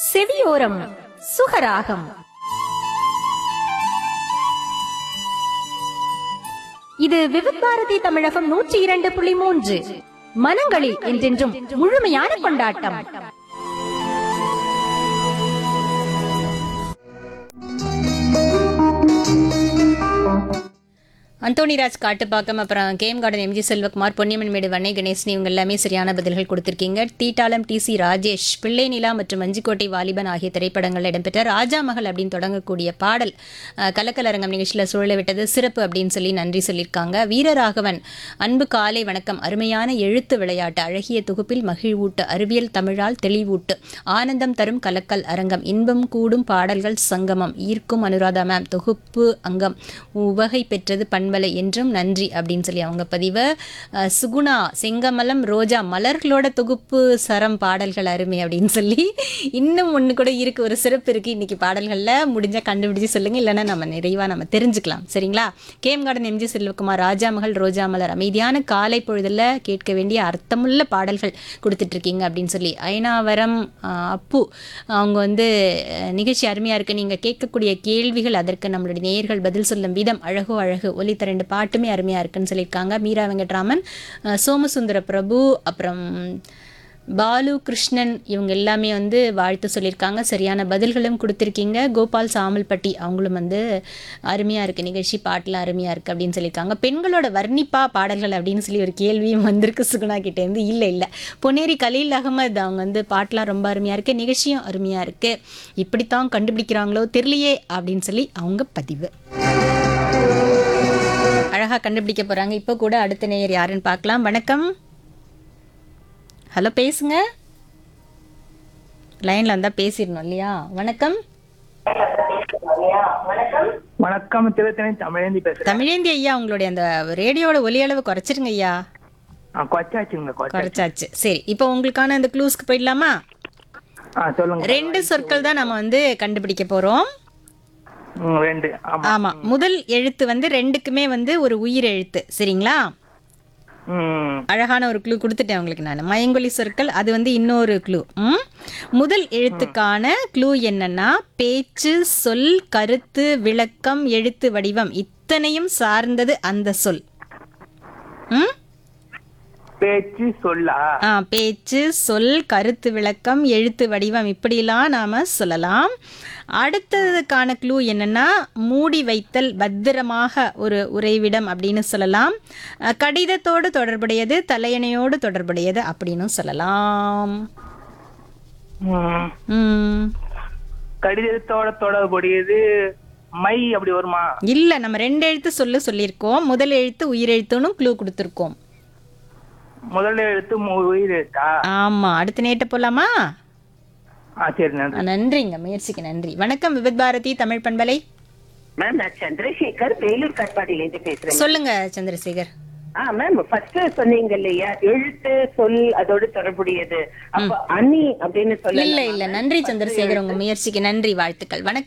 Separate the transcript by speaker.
Speaker 1: செவியோரம் சுகராகம் இது விவித் பாரதி தமிழகம் நூற்றி இரண்டு புள்ளி மூன்று மனங்களில் என்றென்றும் முழுமையான கொண்டாட்டம்
Speaker 2: அந்தோணிராஜ் காட்டுப்பாக்கம் அப்புறம் game garden MG Selvakumar Ponniamman Medu Vannai Ganesan இவங்க எல்லாமே சரியான பதில்கள் கொடுத்திருக்கீங்க தீட்டாளம் டி சி ராஜேஷ் பிள்ளை நிலா மற்றும் வஞ்சிக்கோட்டை வாலிபன் ஆகிய திரைப்படங்களில் இடம்பெற்ற ராஜா மகள் அப்படின்னு தொடங்கக்கூடிய பாடல் அஹ், கலக்கலரங்கம் நிகழ்ச்சியில் சுழல விட்டது சிறப்பு அப்படின்னு சொல்லி நன்றி சொல்லியிருக்காங்க வீரராகவன் அன்பு காலை வணக்கம் அருமையான எழுத்து விளையாட்டு அழகிய தொகுப்பில் மகிழ்வூட்டு அறிவியல் தமிழால் தெளிவூட்டு ஆனந்தம் தரும் கலக்கல் அரங்கம் இன்பம் கூடும் பாடல்கள் சங்கமம் ஈர்க்கும் அனுராதா மேம் தொகுப்பு அங்கம் உவகை பெற்றது பண்பலை என்றும் நன்றி அப்படின்னு சொல்லி அவங்க பதிவு அஹ், சுகுணா செங்கமலம் ரோஜா மலர்களோட தொகுப்பு சரம் பாடல்கள் அருமை அப்படின்னு சொல்லி இன்னும் ஒன்று கூட இருக்கு ஒரு சிறப்பு இருக்கு இன்னைக்கு பாடல்களில் முடிஞ்சா கண்டுபிடிச்சு சொல்லுங்க இல்லைன்னா நம்ம நிறைவா நம்ம தெரிஞ்சுக்கலாம் சரிங்களா game garden MG Selvakumar Raja மகள் ரோஜா மலர் அமைதியான காலை பொழுதுல கேட்க வேண்டிய அர்த்தமுள்ள பாடல்கள் கொடுத்துட்டு இருக்கீங்க அப்படின்னு சொல்லி ஐநாவரம் அஹ், அப்பு அவங்க வந்து அஹ், நிகழ்ச்சி அருமையா இருக்கு நீங்க கேட்கக்கூடிய கேள்விகள் அதற்கு நம்மளுடைய நேயர்கள் பதில் சொல்லும் விதம் அழகோ அழகு ஒலித்த ரெண்டு பாட்டுமே அருமையா இருக்குன்னு சொல்லியிருக்காங்க மீரா வெங்கட்ராமன் அஹ், சோமசுந்தர பிரபு அப்புறம் பாலு கிருஷ்ணன் இவங்க எல்லாமே வந்து வாழ்த்து சொல்லியிருக்காங்க சரியான பதில்களும் கொடுத்துருக்கீங்க கோபால் சாமல்பட்டி அவங்களும் வந்து அருமையாக இருக்குது நிகழ்ச்சி பாட்டெலாம் அருமையாக இருக்குது அப்படின்னு சொல்லியிருக்காங்க பெண்களோட வர்ணிப்பா பாடல்கள் அப்படின்னு சொல்லி ஒரு கேள்வியும் வந்திருக்கு சுகுணா கிட்டேருந்து இல்லை இல்லை பொன்னேரி கலீல் அகமது அவங்க வந்து பாட்டெலாம் ரொம்ப அருமையாக இருக்குது நிகழ்ச்சியும் அருமையாக இருக்குது இப்படித்தான் கண்டுபிடிக்கிறாங்களோ தெரியலையே அப்படின்னு சொல்லி அவங்க பதிவு அழகாக கண்டுபிடிக்க போகிறாங்க இப்போ கூட அடுத்த நேயர் யாருன்னு பார்க்கலாம் வணக்கம் ஹலோ பேசுங்க லைனில் வந்தால் பேசிடணும் இல்லையா வணக்கம்
Speaker 3: வணக்கம் திருத்தணி தமிழேந்தி பேசுறேன்
Speaker 2: தமிழேந்தி ஐயா உங்களுடைய அந்த ரேடியோட ஒலி அளவு குறைச்சிருங்க ஐயா
Speaker 3: ஆ, கொச்சாச்சுங்க கொச்சா
Speaker 2: குறைச்சாச்சு சரி இப்போ உங்களுக்கான அந்த க்ளூஸ்க்கு போயிடலாமா
Speaker 3: ஆ சொல்லுங்க
Speaker 2: ரெண்டு சொற்கள் தான் நம்ம வந்து கண்டுபிடிக்க போகிறோம்
Speaker 3: ம், ரெண்டு ஆமா
Speaker 2: ஆமாம் முதல் எழுத்து வந்து ரெண்டுக்குமே வந்து ஒரு உயிர் எழுத்து சரிங்களா
Speaker 3: ம்
Speaker 2: அழகான ஒரு க்ளூ கொடுத்துட்டேன் உங்களுக்கு நான் மயங்கொலி சொற்கள் அது வந்து இன்னொரு க்ளூ ம் முதல் எழுத்துக்கான க்ளூ என்னன்னா பேச்சு சொல் கருத்து விளக்கம் எழுத்து வடிவம் இத்தனையும் சார்ந்தது அந்த சொல் ம்
Speaker 3: பேச்சு சொல்லா
Speaker 2: ஆ பேச்சு சொல் கருத்து விளக்கம் எழுத்து வடிவம் இப்படிலாம் நாம சொல்லலாம் அடுத்ததுக்கான க்ளூ என்னன்னா மூடி வைத்தல் பத்திரமாக ஒரு உறைவிடம் அப்படின்னு சொல்லலாம் அஹ், கடிதத்தோடு தொடர்புடையது தலையணையோடு தொடர்புடையது அப்படின்னு சொல்லலாம்
Speaker 3: ம்,
Speaker 2: ம்
Speaker 3: கடிதத்தோட தொடர்புடையது மை அப்படி வருமா
Speaker 2: இல்லை நம்ம ரெண்டு எழுத்து சொல்லு சொல்லியிருக்கோம் முதல் எழுத்து உயிரெழுத்துன்னு க்ளூ கொடுத்துருக்கோம்
Speaker 3: முதல் எழுத்து மு- உயிர் எழுத்தா
Speaker 2: ஆமாம் அடுத்த நேட்ட போகலாமா
Speaker 3: ஆ சரி நன்றி
Speaker 2: நன்றிங்க முயற்சிக்கு நன்றி வணக்கம் விபத் பாரதி தமிழ் பண்பலை
Speaker 4: மேம் நான் சந்திரசேகர் வேலூர் காட்பாடியில பேசுறேன்
Speaker 2: சொல்லுங்க சந்திரசேகர்
Speaker 4: ஆ மேம் ஃபர்ஸ்ட் சொன்னீங்க இல்லையா எழுத்து சொல் அதோட தொடர்புடையது அப்ப அணி அப்படின்னு சொல்ல
Speaker 2: இல்ல இல்ல நன்றி சந்திரசேகர் உங்க முயற்சிக்கு நன்றி வாழ்த்துக்கள் வணக்கம்